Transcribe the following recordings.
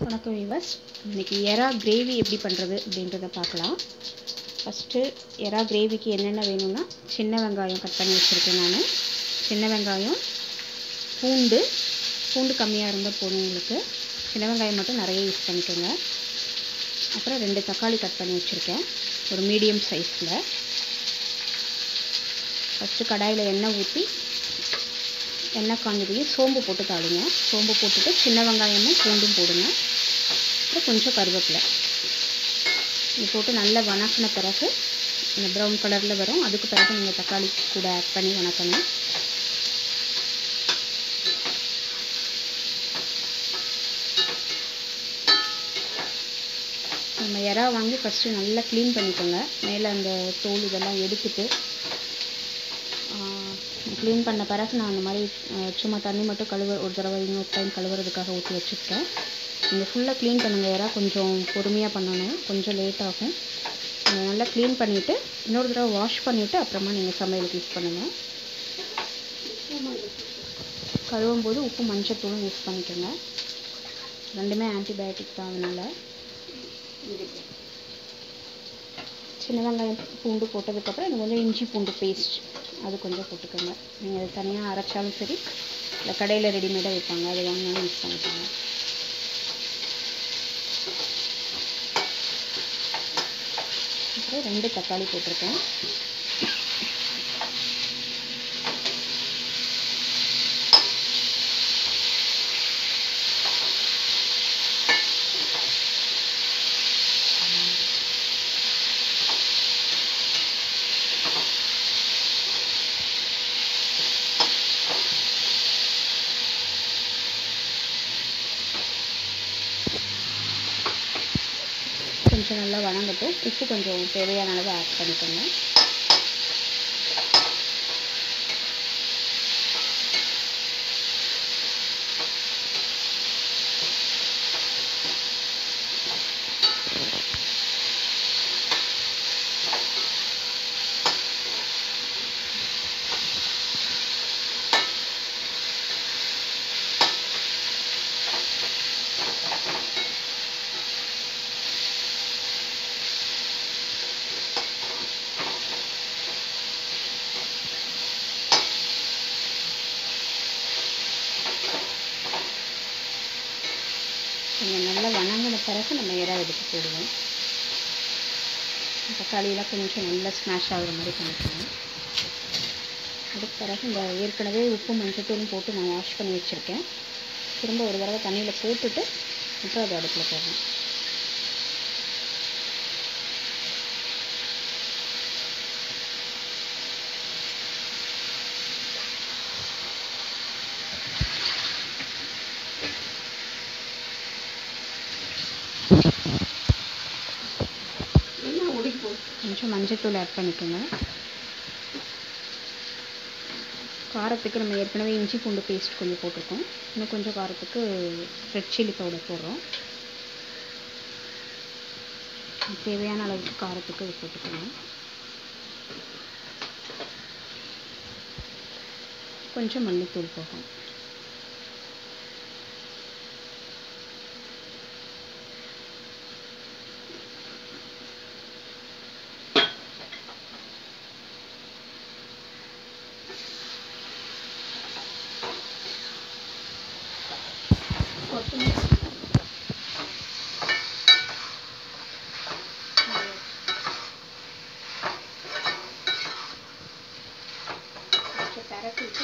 வணக்கம் விவஸ் இன்றைக்கி எறா கிரேவி எப்படி பண்ணுறது அப்படின்றத பார்க்கலாம் ஃபஸ்ட்டு எறா கிரேவிக்கு என்னென்ன வேணும்னா சின்ன வெங்காயம் கட் பண்ணி வச்சுருக்கேன் நான் சின்ன வெங்காயம் பூண்டு பூண்டு கம்மியாக இருந்தால் போதும் உங்களுக்கு சின்ன வெங்காயம் மட்டும் நிறைய யூஸ் பண்ணிக்கோங்க அப்புறம் ரெண்டு தக்காளி கட் பண்ணி வச்சுருக்கேன் ஒரு மீடியம் சைஸில் ஃபஸ்ட்டு கடாயில் எண்ணெய் ஊற்றி எண்ணெய் காஞ்சதையும் சோம்பு போட்டு தாளிங்க சோம்பு போட்டுட்டு சின்ன வெங்காயமும் பூண்டும் போடுங்க அப்புறம் கொஞ்சம் கருவேப்பிலை இது போட்டு நல்லா வணக்கின பிறகு இந்த ப்ரௌன் கலரில் வரும் அதுக்கு பிறகு நீங்கள் தக்காளி கூட ஆட் பண்ணி வணக்கணும் நம்ம இறா வாங்கி ஃபஸ்ட்டு நல்லா க்ளீன் பண்ணிக்கோங்க மேலே அந்த தோல் இதெல்லாம் எடுத்துட்டு க்ளீன் பண்ண பிறகு நான் அந்த மாதிரி சும்மா தண்ணி மட்டும் கழுவ ஒரு தடவை இன்னொரு டைம் கழுவுறதுக்காக ஊற்றி வச்சுருக்கேன் நீங்கள் ஃபுல்லாக க்ளீன் பண்ணுங்கள் யாராவது கொஞ்சம் பொறுமையாக பண்ணணும் கொஞ்சம் லேட் ஆகும் நல்லா க்ளீன் பண்ணிவிட்டு இன்னொரு தடவை வாஷ் பண்ணிவிட்டு அப்புறமா நீங்கள் சமையலுக்கு யூஸ் பண்ணுங்கள் கழுவும் போது உப்பு மஞ்சத்தூளும் யூஸ் பண்ணிக்கோங்க ரெண்டுமே ஆன்டிபயோட்டிக் தான் அதனால் சின்ன வெங்காயம் பூண்டு போட்டதுக்கப்புறம் எனக்கு கொஞ்சம் இஞ்சி பூண்டு பேஸ்ட் அது கொஞ்சம் போட்டுக்கோங்க நீங்கள் அது தனியாக அரைச்சாலும் சரி இல்லை கடையில் ரெடிமேடாக வைப்பாங்க அது வாங்கினாலும் யூஸ் பண்ணிக்கோங்க அப்புறம் ரெண்டு தக்காளி போட்டிருக்கேன் கொஞ்சம் நல்லா வணங்கட்டும் உப்பு கொஞ்சம் தேவையான அளவு ஆட் பண்ணிக்கோங்க கொஞ்சம் நல்லா வணங்கின பிறகு நம்ம இறா எடுத்து போடுவோம் தக்காளியெல்லாம் கொஞ்சம் நல்லா ஸ்மாஷ் ஆகுற மாதிரி பண்ணிக்கணும் அதுக்கு பிறகு இந்த ஏற்கனவே உப்பு மஞ்சத்தூளும் போட்டு நான் வாஷ் பண்ணி வச்சுருக்கேன் திரும்ப ஒரு தடவை தண்ணியில் போட்டுட்டு அப்புறம் அது அடுப்பில் போடணும் கொஞ்சம் மஞ்சத்தூள் ஆட் பண்ணிக்கோங்க காரத்துக்கு நம்ம ஏற்கனவே இஞ்சி பூண்டு பேஸ்ட் கொஞ்சம் போட்டிருக்கோம் இன்னும் கொஞ்சம் காரத்துக்கு ரெட் சில்லி பவுடர் போடுறோம் தேவையான அளவுக்கு காரத்துக்கு இது போட்டுக்கணும் கொஞ்சம் மல்லித்தூள் போகும் கொத்தமல்லி கொஞ்சம் பரட்டிட்டு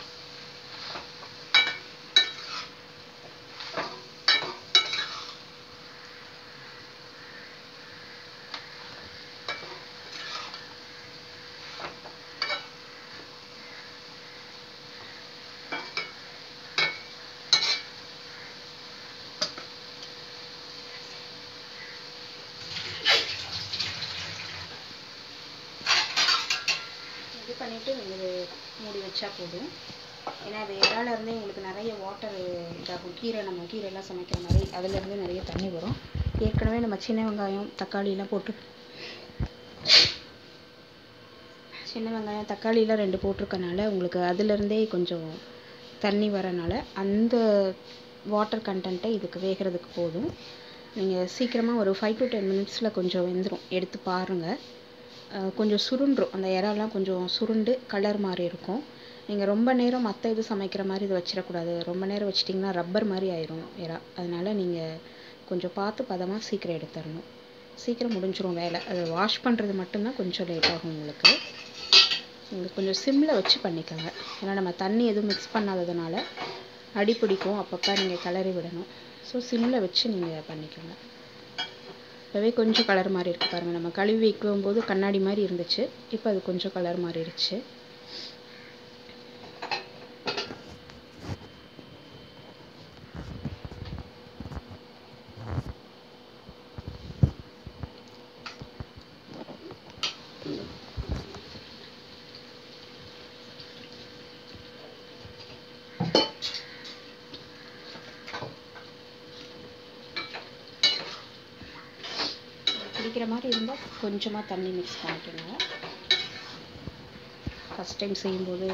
இது பண்ணிவிட்டு நீங்கள் மூடி வச்சா போதும் ஏன்னா அது இறால இருந்தே உங்களுக்கு நிறைய வாட்டர் இதாகும் கீரை நம்ம கீரைலாம் சமைக்கிற மாதிரி அதுலேருந்து நிறைய தண்ணி வரும் ஏற்கனவே நம்ம சின்ன வெங்காயம் தக்காளிலாம் போட்டு சின்ன வெங்காயம் தக்காளிலாம் ரெண்டு போட்டிருக்கனால உங்களுக்கு அதுலேருந்தே கொஞ்சம் தண்ணி வரனால அந்த வாட்டர் கண்டென்ட்டே இதுக்கு வேகிறதுக்கு போதும் நீங்கள் சீக்கிரமாக ஒரு ஃபைவ் டு டென் மினிட்ஸில் கொஞ்சம் வெந்துடும் எடுத்து பாருங்கள் கொஞ்சம் சுருண்டும் அந்த இறாலாம் கொஞ்சம் சுருண்டு கலர் மாதிரி இருக்கும் நீங்கள் ரொம்ப நேரம் மற்ற இது சமைக்கிற மாதிரி இது வச்சிடக்கூடாது ரொம்ப நேரம் வச்சிட்டிங்கன்னா ரப்பர் மாதிரி ஆயிரும் இறா அதனால் நீங்கள் கொஞ்சம் பார்த்து பதமாக சீக்கிரம் எடுத்துடணும் சீக்கிரம் முடிஞ்சிரும் வேலை அதை வாஷ் பண்ணுறது மட்டும்தான் கொஞ்சம் லேட் ஆகும் உங்களுக்கு உங்களுக்கு கொஞ்சம் சிம்மில் வச்சு பண்ணிக்கோங்க ஏன்னா நம்ம தண்ணி எதுவும் மிக்ஸ் பண்ணாததுனால அடி பிடிக்கும் அப்பப்போ நீங்கள் கிளறி விடணும் ஸோ சிம்மில் வச்சு நீங்கள் பண்ணிக்கோங்க இப்போவே கொஞ்சம் கலர் மாறி இருக்கு பாருங்கள் நம்ம கழுவி வைக்கும் போது கண்ணாடி மாதிரி இருந்துச்சு இப்போ அது கொஞ்சம் கலர் மாறிடுச்சு பிடிக்கிற மாதிரி இருந்தால் கொஞ்சமாக தண்ணி மிக்ஸ் பண்ணிக்கோங்க ஃபஸ்ட் டைம் செய்யும்போது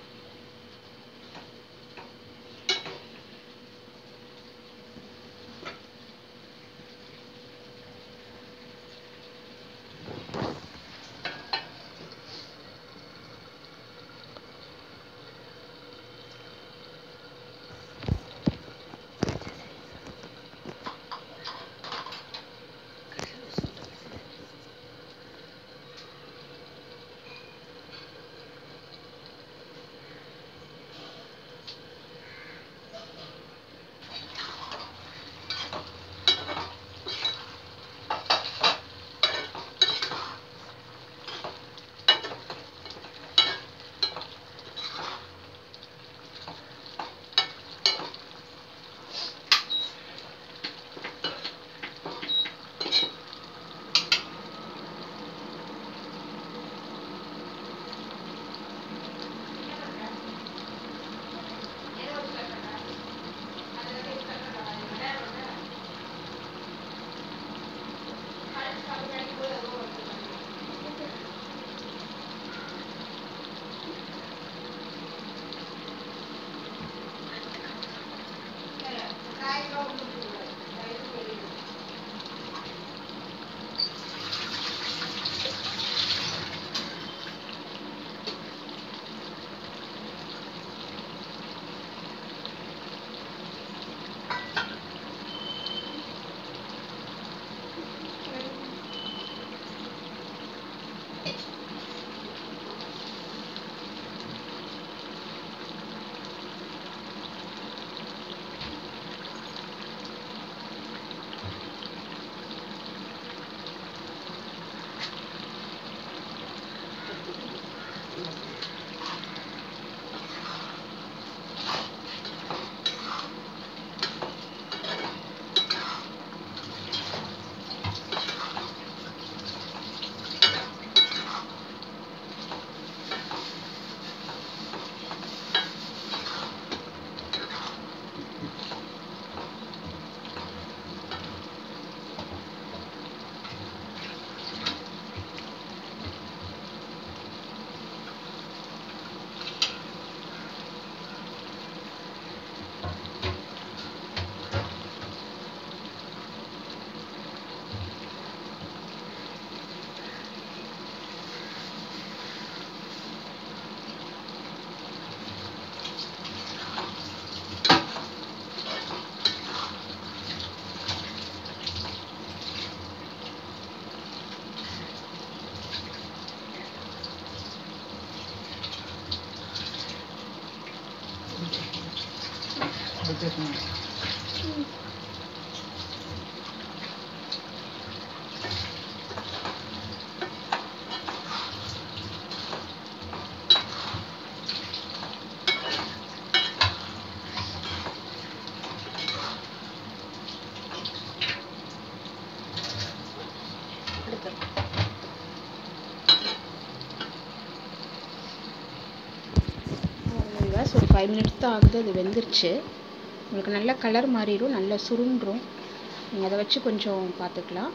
விவாஸ் ஒரு ஃபைவ் மினிட்ஸ் தான் ஆகுது அது வெந்துருச்சு உங்களுக்கு நல்ல கலர் மாறிடும் நல்லா சுருண்டும் நீங்கள் அதை வச்சு கொஞ்சம் பார்த்துக்கலாம்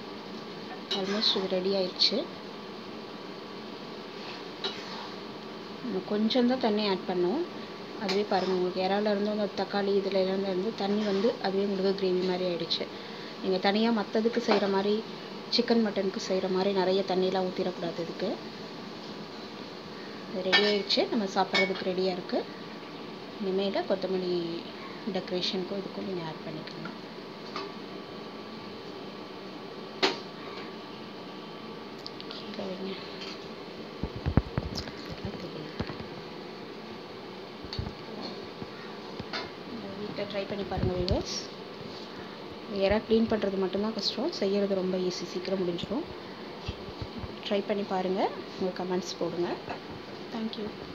ஆல்மோஸ்ட் இது ரெடி ஆயிடுச்சு நம்ம கொஞ்சம் தான் தண்ணி ஆட் பண்ணோம் அதுவே பாருங்கள் உங்களுக்கு இறால இருந்து அந்த தக்காளி இதில் இருந்து இருந்து தண்ணி வந்து அதுவே உங்களுக்கு கிரேவி மாதிரி ஆயிடுச்சு நீங்கள் தனியாக மற்றதுக்கு செய்கிற மாதிரி சிக்கன் மட்டனுக்கு செய்கிற மாதிரி நிறைய தண்ணியெலாம் ஊற்றிடக்கூடாது இதுக்கு இது ரெடி ஆயிடுச்சு நம்ம சாப்பிட்றதுக்கு ரெடியாக இருக்குது இனிமேல் கொத்தமல்லி டெக்கரேஷனுக்கும் இதுக்கும் நீங்கள் ஆட் பண்ணிக்கோங்க கீழே வைங்க வீட்டில் ட்ரை பண்ணி பாருங்கள் வியூவர்ஸ் எறா க்ளீன் பண்ணுறது மட்டும்தான் கஷ்டம் செய்கிறது ரொம்ப ஈஸி சீக்கிரம் முடிஞ்சிடும் ட்ரை பண்ணி பாருங்கள் உங்கள் கமெண்ட்ஸ் போடுங்க தேங்க்யூ